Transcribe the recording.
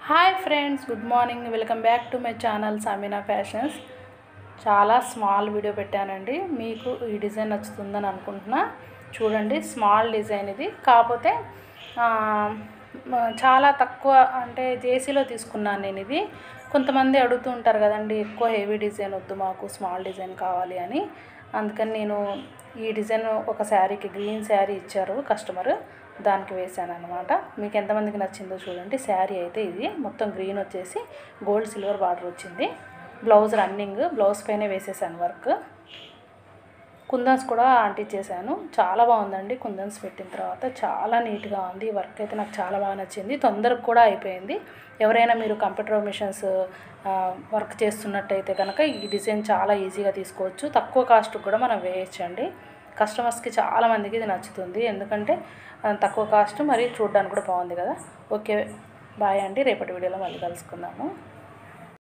hi friends good morning welcome back to my channel Samina fashions చాలా small video పెట్టానండి మీకు ఈ డిజైన్ నచ్చుతుందని అనుకుంటున్నా చూడండి స్మాల్ డిజైన్ ఇది కాకపోతే ఆ, మ- చాలా తక్కువ అంటే జేసీలో తీసుకున్నాను నేను ఇది కొంతమంది అడుగుతూ ఉంటారు కదండి ఎక్కువ హెవీ డిజైన్ వద్దు మాకు స్మాల్ డిజైన్ కావాలి అని అందుకని నేను ఈ డిజైన్ ఒక శారీకి గ్రీన్ శారీ ఇచ్చారు కస్టమర్ దానికి వేసాను అనమాట మీకు ఎంతమందికి నచ్చిందో చూడండి శారీ అయితే ఇది మొత్తం గ్రీన్ వచ్చేసి గోల్డ్ సిల్వర్ బార్డర్ వచ్చింది బ్లౌజ్ రన్నింగ్ బ్లౌజ్ పైన వేసేసాను వర్క్ కుందన్స్ కూడా అంటించేసాను చాలా బాగుందండి కుందన్స్ పెట్టిన తర్వాత చాలా నీట్గా ఉంది ఈ వర్క్ అయితే నాకు చాలా బాగా నచ్చింది తొందరగా కూడా అయిపోయింది ఎవరైనా మీరు కంప్యూటర్ మిషన్స్ వర్క్ చేస్తున్నట్టయితే కనుక ఈ డిజైన్ చాలా ఈజీగా తీసుకోవచ్చు తక్కువ కాస్ట్ కూడా మనం వేయచ్చండి కస్టమర్స్కి చాలా మందికి ఇది నచ్చుతుంది ఎందుకంటే ఆ, తక్కువ కాస్ట్ మరి చూడడానికి కూడా బాగుంది కదా ఓకే బాయ్ అండి రేపటి వీడియోలో మళ్ళీ కలుసుకుందాము